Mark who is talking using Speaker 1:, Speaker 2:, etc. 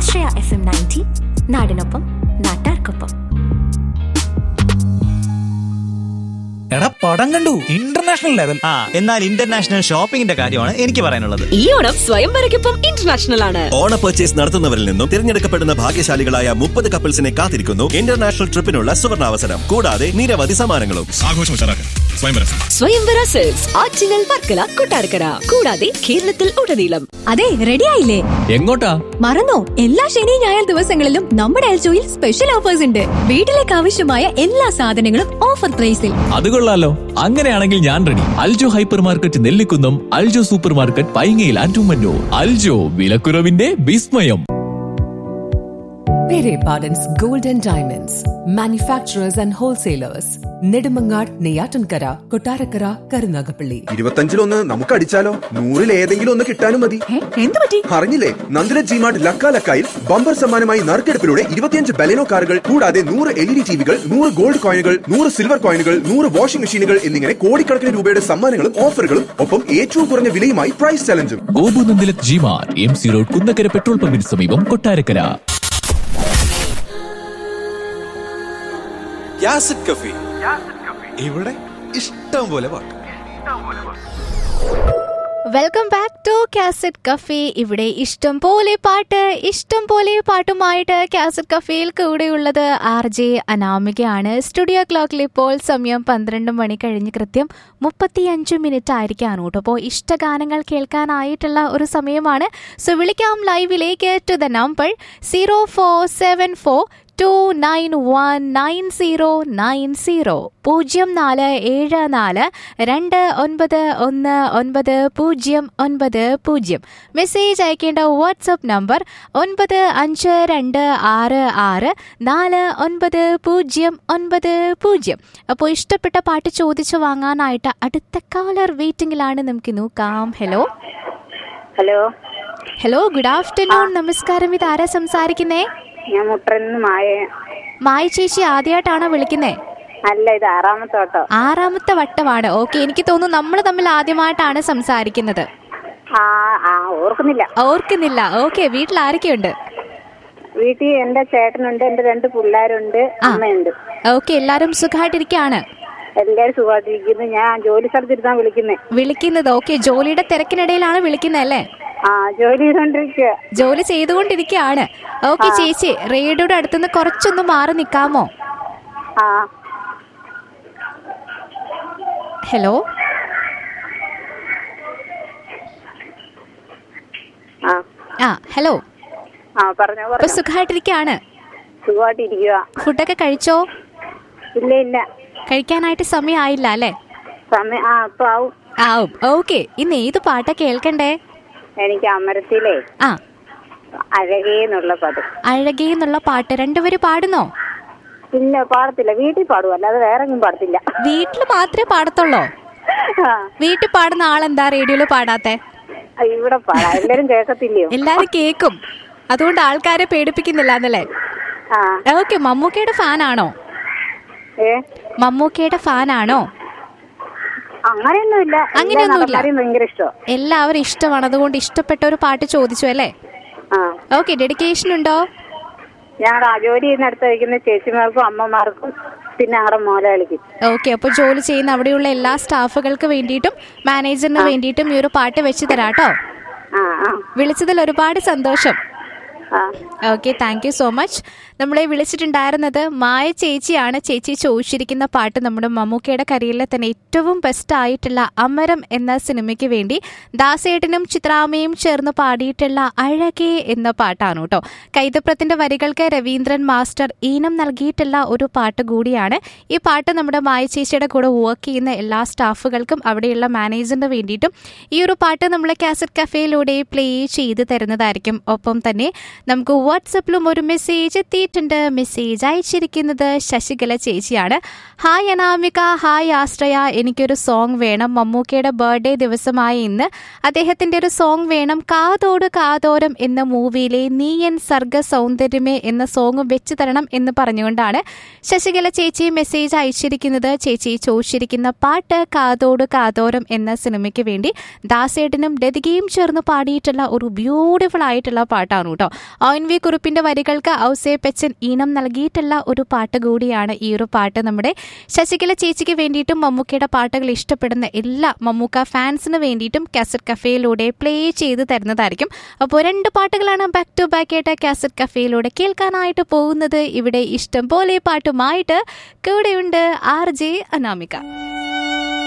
Speaker 1: ആശ്രയ F M ninety നാടിനൊപ്പം നാട്ടാർക്കൊപ്പം
Speaker 2: എടാ പടം കണ്ടു ഇന്റർനാഷണൽ ലെവൽ
Speaker 3: ആ എന്നാൽ ഇന്റർനാഷണൽ ഷോപ്പിംഗിന്റെ കാര്യമാണ് എനിക്ക് പറയാനുള്ളത്
Speaker 4: ഈ ഓണം സ്വയംവരയ്ക്കൊപ്പം ഇന്റർനാഷണൽ ആണ്
Speaker 5: ഓണ പർച്ചേസ് നടത്തുന്നവരിൽ നിന്നും തിരഞ്ഞെടുക്കപ്പെടുന്ന ഭാഗ്യശാലികളായ മുപ്പത് കപ്പിൾസിനെ കാത്തിരിക്കുന്നു ഇന്റർനാഷണൽ ട്രിപ്പിനുള്ള സുവർണാവസരം കൂടാതെ നിരവധി സമ്മാനങ്ങളും
Speaker 6: ആഘോഷം ഉഷാറാക്കാൻ സ്വയംവരം
Speaker 4: സ്വയംവര സെൽസ് ആറ്റിങ്ങൽ വർക്കല കൊട്ടാരക്കര കൂടാതെ കേരളത്തിൽ ഉടനീളം
Speaker 7: അതെ റെഡി ആയില്ലേ
Speaker 8: എങ്ങോട്ടാ
Speaker 7: മറന്നോ എല്ലാ ശനി ഞായർ ദിവസങ്ങളിലും നമ്മുടെ എൽജോയിൽ സ്പെഷ്യൽ ഓഫേഴ്സ് ഉണ്ട് വീട്ടിലേക്ക് ആവശ്യമായ എല്ലാ സാധനങ്ങളും ഓഫർ പ്രൈസിൽ
Speaker 8: അത് കൊള്ളാലോ അങ്ങനെയാണെങ്കിൽ ഞാൻ ready Aljo hypermarket Nellikkunnam Aljo supermarket പൈങ്ങയിൽ ആൻഡുമന്നൂർ അൽജോ വിലക്കുറവിന്റെ വിസ്മയം
Speaker 9: Pere Pardon's Gold and Diamonds, manufacturers and wholesalers, Nedumangad, Neyatankara, Kotarakara, Karunagapalli.
Speaker 10: ഇരുപത്തഞ്ചിലൊന്ന് നമുക്ക് അടിച്ചാലോ നൂറിൽ ഏതെങ്കിലും ഒന്ന് കിട്ടാനും മതി
Speaker 7: എന്ത് പറ്റി
Speaker 10: അറിഞ്ഞില്ലേ നന്ദില ജിമാർട്ട് ലക്ക ലക്കായിൽ ബമ്പർ സമ്മാനമായി നറുക്കെടുപ്പിലൂടെ ഇരുപത്തിയഞ്ച് ബലെനോ കാറുകൾ കൂടാതെ നൂറ് എൽ ഇ ഡി ടിവികൾ നൂറ് ഗോൾഡ് കോയിനുകൾ നൂറ് സിൽവർ കോയിനുകൾ നൂറ് വാഷിംഗ് മെഷീനുകൾ എന്നിങ്ങനെ കോടിക്കണക്കിന് രൂപയുടെ സമ്മാനങ്ങളും ഓഫറുകളും ഒപ്പം ഏറ്റവും കുറഞ്ഞ വിലയുമായി പ്രൈസ് ചലഞ്ചും
Speaker 8: ഗോപു നന്ദിലത് ജിമാർ M C road Kunnakkara petrol പമ്പിന് സമീപം കൊട്ടാരക്കര
Speaker 5: യാസിഡ് കഫി ഇവിടെ ഇഷ്ടം പോലെ പാട്ട്
Speaker 11: welcome back to cassette cafe ഇവിടെ ഇഷ്ടം പോലെ പാട്ട് ഇഷ്ടം പോലെ പാട്ടുമായിട്ട് കാസറ്റ് കഫേയിൽ കൂടെയുള്ളത് ആർ ജെ അനാമികയാണ് സ്റ്റുഡിയോ ക്ലോക്കിൽ ഇപ്പോൾ സമയം പന്ത്രണ്ട് മണി കഴിഞ്ഞ് കൃത്യം മുപ്പത്തിയഞ്ച് മിനിറ്റ് ആയിരിക്കാണ് കേട്ടോ അപ്പോൾ ഇഷ്ടഗാനങ്ങൾ കേൾക്കാനായിട്ടുള്ള ഒരു സമയമാണ് സോ വിളിക്കാം ലൈവിലേക്ക് to the number zero four seven four two nine one nine zero nine zero പൂജ്യം നാല് ഏഴ് നാല് രണ്ട് ഒൻപത് ഒന്ന് ഒൻപത് പൂജ്യം ഒൻപത് പൂജ്യം മെസ്സേജ് അയക്കേണ്ട വാട്സപ്പ് നമ്പർ ഒൻപത് അഞ്ച് രണ്ട് ആറ് ആറ് നാല് ഒൻപത് പൂജ്യം ഒൻപത് പൂജ്യം അപ്പോൾ ഇഷ്ടപ്പെട്ട പാട്ട് ചോദിച്ചു വാങ്ങാനായിട്ട് അടുത്ത കാലർ വെയിറ്റിംഗിലാണ് നമുക്ക് നോക്കാം hello
Speaker 12: hello
Speaker 11: hello good afternoon നമസ്കാരം ഇത് ആരാ സംസാരിക്കുന്നേ
Speaker 12: ഞാൻ മുട്ടന്ന് മായ
Speaker 11: മായ ചേച്ചി ആദ്യമായിട്ടാണോ വിളിക്കുന്നേ
Speaker 12: അല്ല ഇത് ആറാമത്തെ വട്ടോ
Speaker 11: ആറാമത്തെ വട്ടമാണ് ഓക്കെ എനിക്ക് തോന്നുന്നു നമ്മൾ തമ്മിൽ ആദ്യമായിട്ടാണ് സംസാരിക്കുന്നത്
Speaker 12: ആ ആ ഓർക്കുന്നില്ല
Speaker 11: ഓർക്കുന്നില്ല ഓക്കെ വീട്ടിൽ ആരൊക്കെയുണ്ട്
Speaker 12: വീട്ടിൽ എന്റെ ചേട്ടനുണ്ട് എന്റെ രണ്ട് പിള്ളേരുണ്ട് അമ്മയുണ്ട്
Speaker 11: ഓക്കെ എല്ലാരും സുഖമായിട്ടിരിക്കുകയാണ്
Speaker 12: എല്ലാരും സുഖമായിട്ടിരിക്കുന്നു ഞാൻ ജോലി സ്ഥലത്തിരുന്നാ വിളിക്കുന്നേ
Speaker 11: വിളിക്കുന്നത് ഓക്കെ ജോലിയുടെ തിരക്കിനിടയിലാണ് വിളിക്കുന്നത് അല്ലേ
Speaker 12: ആ ജോലി ചെയ്തോണ്ടിരിക്കുക
Speaker 11: ജോലി ചെയ്തുകൊണ്ടിരിക്കുകയാണ് ഓക്കെ ചേച്ചി റേഡിയോയുടെ അടുത്തുനിന്ന് കുറച്ചൊന്ന് മാറി നിൽക്കാമോ
Speaker 12: ആ
Speaker 11: ഹലോ
Speaker 12: ആ
Speaker 11: ആ ഹലോ
Speaker 12: ആ പറഞ്ഞോ
Speaker 11: അപ്പൊ
Speaker 12: പറഞ്ഞോ
Speaker 11: സുഖമായിട്ടിരിക്കുകയാണ്
Speaker 12: സുഖമായിട്ടിരിക്കുക
Speaker 11: ഫുഡൊക്കെ കഴിച്ചോ
Speaker 12: ഇല്ല ഇല്ല
Speaker 11: കഴിക്കാനായിട്ട് സമയമായില്ല അല്ലേ
Speaker 12: സമയം ആ ഇപ്പൊ ആവും
Speaker 11: ആവും ഓക്കെ ഇന്ന് ഏത് പാട്ടാ കേൾക്കണ്ടേ
Speaker 12: എനിക്ക് അമരത്തിലേ
Speaker 11: ആ
Speaker 12: അഴകേന്നുള്ള പദം
Speaker 11: അഴകേ എന്നുള്ള പാട്ട് രണ്ടുപേര് പാടുന്നോ
Speaker 12: ഇല്ല പാടത്തില്ല വീട്ടിൽ പാടും അല്ലാതെ വേറെ എങ്ങും പാടത്തില്ല
Speaker 11: വീട്ടിൽ മാത്രമേ പാടത്തുള്ളോ
Speaker 12: ആ,
Speaker 11: വീട്ടിൽ പാടുന്ന ആളെന്താ റേഡിയോയിൽ പാടാത്തെ
Speaker 12: ഇവിടെ പാടാം എല്ലാരും കേൾക്കത്തില്ലയോ
Speaker 11: എല്ലാരും കേക്കും അതുകൊണ്ട് ആൾക്കാരെ പേടിപ്പിക്കുന്നില്ല എന്നല്ലേ
Speaker 12: ആ
Speaker 11: ഓക്കെ മമ്മൂക്കയുടെ ഫാനാണോ
Speaker 12: ഏ
Speaker 11: മമ്മൂക്കയുടെ ഫാനാണോ
Speaker 12: അങ്ങനെയൊന്നുമില്ല എല്ലാ
Speaker 11: അങ്ങനെയൊന്നുമില്ല.
Speaker 12: നടന്മാരെയും ഭയങ്കര ഇഷ്ടം
Speaker 11: എല്ലാവരും ഇഷ്ടമാണ് അതുകൊണ്ട് ഇഷ്ടപ്പെട്ട ഒരു പാട്ട് ചോദിച്ചു അല്ലേ
Speaker 12: ആ
Speaker 11: ഓക്കെ ഡെഡിക്കേഷൻ ഉണ്ടോ
Speaker 12: ഞങ്ങളുടെ ആ ജോലി ചെയ്യുന്നിടത്ത് വയ്ക്കുന്ന ചേച്ചിമാർക്കും അമ്മമാർക്കും പിന്നെ ഞങ്ങളുടെ മോലകളിക്കും
Speaker 11: ഓക്കെ അപ്പോൾ ജോലി ചെയ്യുന്ന അവിടെയുള്ള എല്ലാ സ്റ്റാഫുകൾക്ക് വേണ്ടിയിട്ടും മാനേജറിന് വേണ്ടിയിട്ടും ഈ ഒരു പാട്ട് വെച്ച് തരാട്ടോ
Speaker 12: ആ ആ
Speaker 11: വിളിച്ചതിൽ ഒരുപാട് സന്തോഷം
Speaker 12: ആ
Speaker 11: okay thank you so much നമ്മളെ വിളിച്ചിട്ടുണ്ടായിരുന്നത് മായ ചേച്ചിയാണ് ചേച്ചി ചോദിച്ചിരിക്കുന്ന പാട്ട് നമ്മുടെ മമ്മൂക്കയുടെ കരിയറിലെ തന്നെ ഏറ്റവും ബെസ്റ്റ് ആയിട്ടുള്ള അമരം എന്ന സിനിമയ്ക്ക് വേണ്ടി ദാസേട്ടനും ചിത്രാമയും ചേർന്ന് പാടിയിട്ടുള്ള അഴകേ എന്ന പാട്ടാണ് കേട്ടോ കൈതപ്രത്തിന്റെ വരികൾക്ക് രവീന്ദ്രൻ മാസ്റ്റർ ഈണം നൽകിയിട്ടുള്ള ഒരു പാട്ട് കൂടിയാണ് ഈ പാട്ട് നമ്മുടെ മായ ചേച്ചിയുടെ കൂടെ വർക്ക് ചെയ്യുന്ന എല്ലാ സ്റ്റാഫുകൾക്കും അവിടെയുള്ള മാനേജറിന് വേണ്ടിയിട്ടും ഈ ഒരു പാട്ട് നമ്മൾ കാസറ്റ് കഫേയിലൂടെ പ്ലേ ചെയ്ത് തരുന്നതായിരിക്കും ഒപ്പം തന്നെ നമുക്ക് വാട്സപ്പിലും ഒരു മെസ്സേജ് എത്തിയിട്ടുണ്ട് പറഞ്ഞിട്ടുണ്ട് മെസ്സേജ് അയച്ചിരിക്കുന്നത് ശശികല ചേച്ചിയാണ് ഹായ് അനാമിക ഹായ് ആശ്രയ എനിക്കൊരു സോങ് വേണം മമ്മൂക്കയുടെ ബർത്ത്ഡേ ദിവസമായ ഇന്ന് അദ്ദേഹത്തിന്റെ ഒരു സോങ് വേണം കാതോട് കാതോരം എന്ന മൂവിയിലെ നീയൻ സർഗ സൗന്ദര്യമേ എന്ന സോങ് വെച്ച് തരണം എന്ന് പറഞ്ഞുകൊണ്ടാണ് ശശികല ചേച്ചി മെസ്സേജ് അയച്ചിരിക്കുന്നത് ചേച്ചി ചോദിച്ചിരിക്കുന്ന പാട്ട് കാതോട് കാതോരം എന്ന സിനിമയ്ക്ക് വേണ്ടി ദാസേട്ടനും ലതികയും ചേർന്ന് പാടിയിട്ടുള്ള ഒരു ബ്യൂട്ടിഫുൾ ആയിട്ടുള്ള പാട്ടാണ് കേട്ടോ ഓൻ വി കുറിപ്പിന്റെ വരികൾക്ക് ഔസേ പെച്ചൻ ഈണം നൽകിയിട്ടുള്ള ഒരു പാട്ട് കൂടിയാണ് ഈ ഒരു പാട്ട് നമ്മുടെ ശശികല ചേച്ചിക്ക് വേണ്ടിയിട്ടും മമ്മൂക്കയുടെ പാട്ടുകൾ ഇഷ്ടപ്പെടുന്ന എല്ലാ മമ്മൂക്ക ഫാൻസിന് വേണ്ടിയിട്ടും കാസറ്റ് കഫേയിലൂടെ പ്ലേ ചെയ്ത് തരുന്നതായിരിക്കും അപ്പോൾ രണ്ട് പാട്ടുകളാണ് ബാക്ക് ടു ബാക്ക് ആയിട്ട് കാസറ്റ് കഫേയിലൂടെ കേൾക്കാനായിട്ട് പോകുന്നത് ഇവിടെ ഇഷ്ടം പോലെ പാട്ടുമായിട്ട് കൂടെയുണ്ട് ആർ ജെ അനാമിക